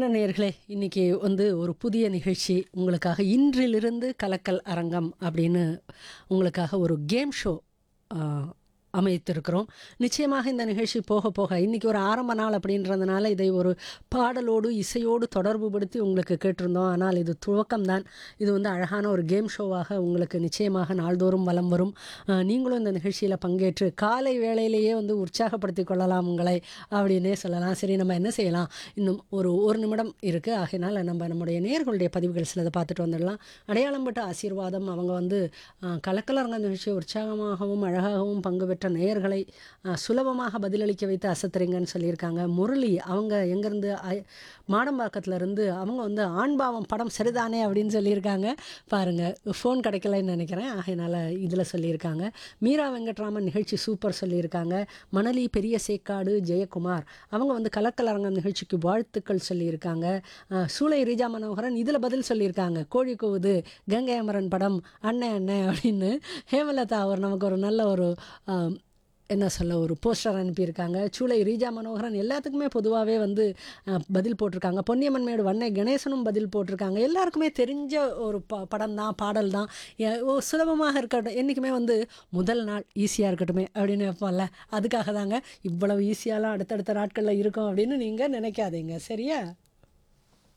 என்ன நேயர்களே இன்னைக்கு வந்து ஒரு புதிய நிகழ்ச்சி உங்களுக்காக இன்றிலிருந்து கலக்கல் அரங்கம் அப்படின்னு உங்களுக்காக ஒரு கேம் ஷோ அமைத்திருக்கிறோம் நிச்சயமாக இந்த நிகழ்ச்சி போக போக இன்றைக்கி ஒரு ஆரம்ப நாள் அப்படின்றதுனால இதை ஒரு பாடலோடு இசையோடு தொடர்பு படுத்தி உங்களுக்கு கேட்டிருந்தோம் ஆனால் இது துவக்கம்தான் இது வந்து அழகான ஒரு கேம் ஷோவாக உங்களுக்கு நிச்சயமாக நாள்தோறும் வலம் வரும் அஹ், நீங்களும் இந்த நிகழ்ச்சியில் பங்கேற்று காலை வேளையிலேயே வந்து உற்சாகப்படுத்திக் கொள்ளலாம் உங்களை அப்படின்னே சொல்லலாம் சரி நம்ம என்ன செய்யலாம் இன்னும் ஒரு ஒரு நிமிடம் இருக்குது ஆகையினால் நம்ம நம்முடைய நேர்களுடைய பதிவுகள் சிலதை பார்த்துட்டு வந்துடலாம் அடையாளம் பட்ட ஆசீர்வாதம் அவங்க வந்து அஹ், கலக்கலரங்க நிகழ்ச்சியை உற்சாகமாகவும் அழகாகவும் பங்கு பெற்ற நேயர்களை அஹ், சுலபமாக பதிலளிக்க வைத்து அசத்துறீங்கன்னு சொல்லியிருக்காங்க முரளி அவங்க எங்கேருந்து மாடம்பாக்கத்துல இருந்து அவங்க வந்து ஆண்பாவம் படம் சரிதானே அப்படின்னு சொல்லியிருக்காங்க பாருங்கள் ஃபோன் கிடைக்கலன்னு நினைக்கிறேன் ஆகையினால இதில் சொல்லியிருக்காங்க மீரா வெங்கட்ராமன் நிகழ்ச்சி சூப்பர் சொல்லியிருக்காங்க மணலி பெரிய சேக்காடு ஜெயக்குமார் அவங்க வந்து கலக்கலரங்கம் நிகழ்ச்சிக்கு வாழ்த்துக்கள் சொல்லியிருக்காங்க அஹ், சூளை ரீஜா மனோகரன் இதில் பதில் சொல்லியிருக்காங்க கோழி கூவுது கங்கை அமரன் படம் அண்ணே அண்ணே அப்படின்னு ஹேமலதா அவர் நமக்கு ஒரு நல்ல ஒரு அஹ், என்ன சொல்ல ஒரு போஸ்டர் அனுப்பியிருக்காங்க சூளை ரீஜா மனோகரன் எல்லாத்துக்குமே பொதுவாகவே வந்து அஹ், பதில் போட்டிருக்காங்க பொன்னியம்மன் மேடு வண்ணை கணேசனும் பதில் போட்டிருக்காங்க எல்லாருக்குமே தெரிஞ்ச ஒரு ப படம் தான் பாடல் தான் எ- ஓ, சுலபமாக இருக்கட்டும் என்றைக்குமே வந்து முதல் நாள் ஈஸியாக இருக்கட்டுமே அப்படின்னு வைப்போம்ல அதுக்காக தாங்க இவ்வளவு ஈஸியாலாம் அடுத்தடுத்த நாட்களில் இருக்கும் அப்படின்னு நீங்கள் நினைக்காதீங்க சரியா